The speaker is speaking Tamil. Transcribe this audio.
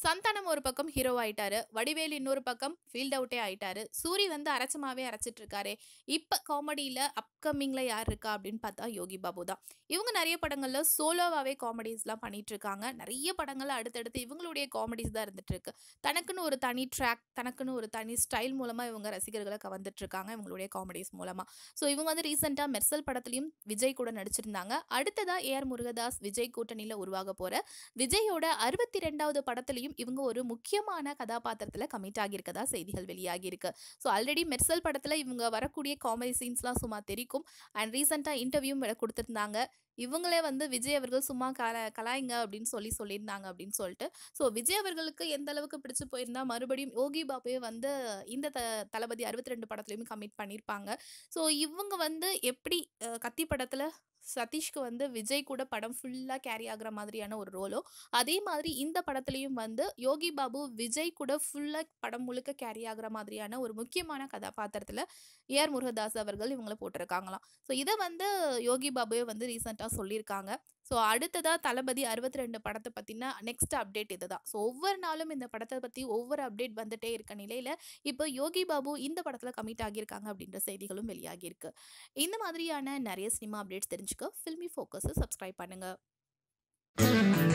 சந்தானம் ஒரு பக்கம் ஹீரோ ஆயிட்டாரு வடிவேல் இன்னொரு பக்கம் ஃபீல்ட் அவுட்டே ஆயிட்டாரு சூரி வந்து அரைச்சமாவே அரைச்சிட்டு இருக்காரு இப்ப காமெடியில அப்கமிங்ல யார் இருக்கா அப்படின்னு பார்த்தா யோகி பாபு தான் இவங்க நிறைய படங்கள்ல சோலோவாவே காமெடிஸ்லாம் பண்ணிட்டு இருக்காங்க நிறைய படங்கள்ல அடுத்தடுத்து இவங்களுடைய காமெடிஸ் தான் இருந்துட்டு இருக்கு தனக்குன்னு ஒரு தனி ட்ராக் தனக்குன்னு ஒரு தனி ஸ்டைல் மூலமா இவங்க ரசிகர்களை கவர்ந்துட்டு இருக்காங்க இவங்களுடைய காமெடிஸ் மூலமா ஸோ இவங்க வந்து ரீசெண்டாக மெர்சல் படத்துலையும் விஜய் கூட நடிச்சிருந்தாங்க அடுத்ததா ஏஆர் முருகதாஸ் விஜய் கூட்டணியில் உருவாக போற விஜயோட அறுபத்தி ரெண்டாவது படத்துலையும் இவங்க ஒரு முக்கியமான கதாபாத்திரத்தில் கமிட் ஆகியிருக்கதா செய்திகள் வெளியாகியிருக்கு ஸோ ஆல்ரெடி மெர்சல் படத்தில் இவங்க வரக்கூடிய காமெடி சீன்ஸ்லாம் சும்மா தெரிக்கும் அண்ட் ரீசெண்டாக இன்டர்வியூ கொடுத்துருந்தாங்க இவங்களே வந்து விஜய் அவர்கள் சும்மா கல கலாய்ங்க அப்படின்னு சொல்லி சொல்லியிருந்தாங்க அப்படின்னு சொல்லிட்டு ஸோ விஜய் அவர்களுக்கு எந்த அளவுக்கு பிடிச்சு போயிருந்தா மறுபடியும் யோகி பாபுவே வந்து இந்த த தளபதி அறுபத்தி ரெண்டு படத்துலையுமே கமிட் பண்ணியிருப்பாங்க ஸோ இவங்க வந்து எப்படி அஹ், கத்தி படத்தில் சதீஷ்க்கு வந்து விஜய் கூட படம் ஃபுல்லாக கேரி ஆகுற மாதிரியான ஒரு ரோலோ அதே மாதிரி இந்த படத்துலையும் வந்து யோகி பாபு விஜய் கூட ஃபுல்லாக படம் முழுக்க கேரி ஆகுற மாதிரியான ஒரு முக்கியமான கதாபாத்திரத்தில் ஏஆர் முருகதாஸ் அவர்கள் இவங்களை போட்டிருக்காங்களாம் ஸோ இதை வந்து யோகி பாபுவே வந்து ரீசெண்டாக சொல்லியிருக்காங்க ஸோ அடுத்ததாக தளபதி அறுபத்தி ரெண்டு படத்தை பற்றின நெக்ஸ்ட் அப்டேட் இதுதான் ஸோ ஒவ்வொரு நாளும் இந்த படத்தை பற்றி ஒவ்வொரு அப்டேட் வந்துட்டே இருக்க நிலையில் இப்போ யோகி பாபு இந்த படத்தில் கமிட் ஆகியிருக்காங்க அப்படின்ற செய்திகளும் வெளியாகியிருக்கு இந்த மாதிரியான நிறைய சினிமா அப்டேட்ஸ் தெரிஞ்சுக்க ஃபில்மி ஃபோக்கஸை சப்ஸ்கிரைப் பண்ணுங்கள்